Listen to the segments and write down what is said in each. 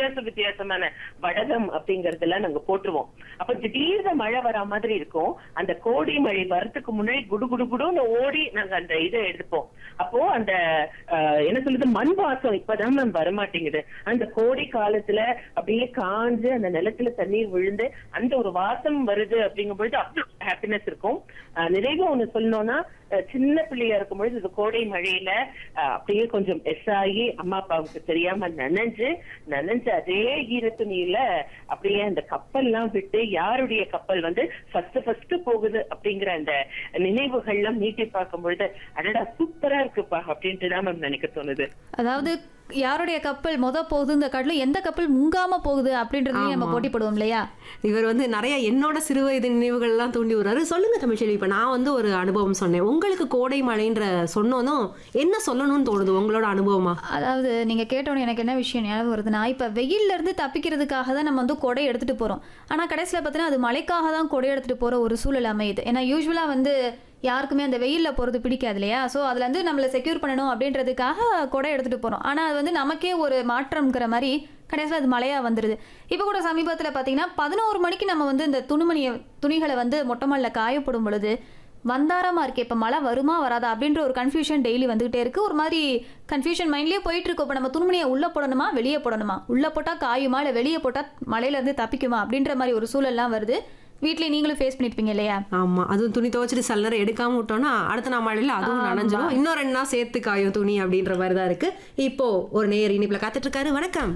வித்தியாச வித்தியாசமான வடகம் அப்படிங்கறதெல்லாம் நாங்க போட்டுருவோம் அப்ப திடீர்னு மழை வரா மாதிரி இருக்கும் அந்த கோடை மழை வரதுக்கு முன்னாடி குடு குடு குடுன்னு ஓடி நாங்க அந்த இதை எடுப்போம் அப்போ அந்த ஆஹ், என்ன சொல்றது மண் வாசம் இப்பதான் மேம் வரமாட்டேங்குது அந்த கோடை காலத்துல அப்படியே காஞ்சு அந்த நிலத்துல தண்ணீர் விழுந்து அந்த ஒரு வாசம் வருது அப்படிங்கும் பொழுது அவ்வளவு ஹாப்பினஸ் இருக்கும் ஆஹ், நிறைவா ஒண்ணு சொல்லணும்னா அஹ், சின்ன பிள்ளையா இருக்கும் பொழுது இந்த கோடை மழையில அஹ், அப்படியே கொஞ்சம் எஸ் ஆகி அம்மா அப்பாவுக்கு தெரியாம நனைஞ்சு நனைஞ்சு அதே ஈர துணியில அப்படியே அந்த கப்பல்லாம் விட்டு யாருடைய கப்பல் வந்து ஃபர்ஸ்ட் ஃபர்ஸ்ட் போகுது அப்படிங்கிற அந்த நினைவுகள்லாம் நீட்டி பார்க்கும் பொழுது அடடா சூப்பரா இருக்குப்பா அப்படின்ட்டு தான் மேம் நினைக்க தோணுது அதாவது யாருடைய கப்பல் மொத போகுதுங்க காட்டிலும் எந்த கப்பல் முங்காம போகுது அப்படின்றதையும் நம்ம ஆமா. போட்டி போடுவோம் இல்லையா இவர் வந்து நிறைய என்னோட சிறு வயது நினைவுகள்லாம் தூண்டி விடுறாரு சொல்லுங்க தமிழ்ச்செல்வி இப்ப நான் வந்து ஒரு அனுபவம் சொன்னேன் உங்களுக்கு கோடை மழைன்ற சொன்னோனும் என்ன சொல்லணும்னு தோணுது உங்களோட அனுபவமா அதாவது நீங்க கேட்டோன்னே எனக்கு என்ன விஷயம் ஞாபகம் வருதுன்னா இப்ப வெயில்ல இருந்து தப்பிக்கிறதுக்காக தான் நம்ம வந்து கொடை எடுத்துட்டு போறோம் ஆனா கடைசியில பார்த்தீங்கன்னா அது மழைக்காக தான் கொடை எடுத்துட்டு போற ஒரு சூழல் அமையுது ஏன்னா யூஸ்வலா வந்து யாருக்குமே அந்த வெயில்ல போறது பிடிக்காது இல்லையா ஸோ அதுல இருந்து நம்மளை செக்யூர் பண்ணணும் அப்படின்றதுக்காக கொடை எடுத்துட்டு போறோம் ஆனா அது வந்து நமக்கே ஒரு மாற்றம்ங்கிற மாதிரி கடைசியில் அது மழையா வந்துருது இப்போ கூட சமீபத்தில் பார்த்தீங்கன்னா பதினோரு மணிக்கு நம்ம வந்து இந்த துணிமணியை துணிகளை வந்து மொட்டை மாடில காயப்படும் பொழுது வந்தாரமா இருக்கு இப்போ மழை வருமா வராதா அப்படின்ற ஒரு கன்ஃபியூஷன் டெய்லி வந்துகிட்டே இருக்கு ஒரு மாதிரி கன்ஃபியூஷன் மைண்ட்லயே போயிட்டு இருக்கு இப்போ நம்ம துணிமணியை உள்ள போடணுமா வெளியே போடணுமா உள்ள போட்டா காயுமா இல்லை வெளியே போட்டா மழையில இருந்து தப்பிக்குமா அப்படின்ற மாதிரி ஒரு சூழல்லாம் வருது வீட்லயே நீங்களும் ஃபேஸ் பண்ணிருப்பீங்க இல்லையா ஆமா அதுவும் துணி துவைச்சிட்டு சில நேரம் எடுக்காம விட்டோம்னா அடுத்த நாள் மழையில அதுவும் ஆமா. நனைஞ்சிடும் இன்னும் ரெண்டு நாள் சேர்த்து காயும் துணி அப்படின்ற மாதிரி தான் இருக்கு இப்போ ஒரு நேர் இனிப்புல காத்துட்டு இருக்காரு வணக்கம்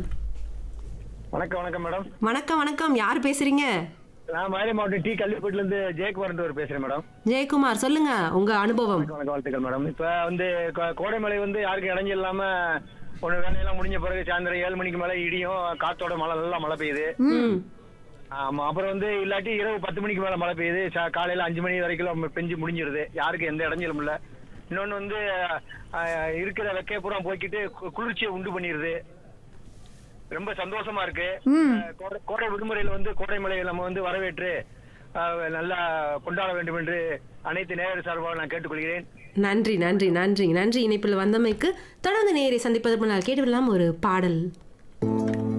வணக்கம் வணக்கம் மேடம் வணக்கம் வணக்கம் யார் பேசுறீங்க நான் மதுரை மாவட்டம் டி கல்விப்பட்டில இருந்து ஜெயக்குமார் பேசுறேன் மேடம் ஜெயக்குமார் சொல்லுங்க உங்க அனுபவம் வணக்கம் வணக்கம் வாழ்த்துக்கள் மேடம் இப்ப வந்து கோ- கோடைமழை வந்து யாருக்கும் இடைஞ்சல் இல்லாம ஒண்ணு வேலையெல்லாம் முடிஞ்ச பிறகு சாயந்தரம் ஏழு மணிக்கு மேல இடியும் காத்தோட மழை நல்லா மழை பெய்யுது ம் ஆமா அப்புறம் வந்து இல்லாட்டி இரவு பத்து மணிக்கு மேல மழை பெய்யுது சா- காலையில அஞ்சு மணி வரைக்கும் பெஞ்சு முடிஞ்சிருது யாருக்கும் எந்த இடைஞ்சலும் இல்ல இன்னொன்னு வந்து அஹ், இருக்கிற வெக்கைய பூரா போய்க்கிட்டு கு- குளிர்ச்சியை உண்டு பண்ணிருது ரொம்ப சந்தோஷமா இருக்கு அஹ், கோடை- கோடை விடுமுறையில வந்து கோடை மழையை நம்ம வந்து வரவேற்று அஹ், நல்லா கொண்டாட வேண்டும் என்று அனைத்து நேயர் சார்பாக நான் கேட்டுக்கொள்கிறேன் நன்றி நன்றி நன்றி நன்றி இணைப்பில் வந்தமைக்கு தொடர்ந்து நேரை சந்திப்பதற்கு முன்னால் கேட்டுவிடலாம் ஒரு பாடல்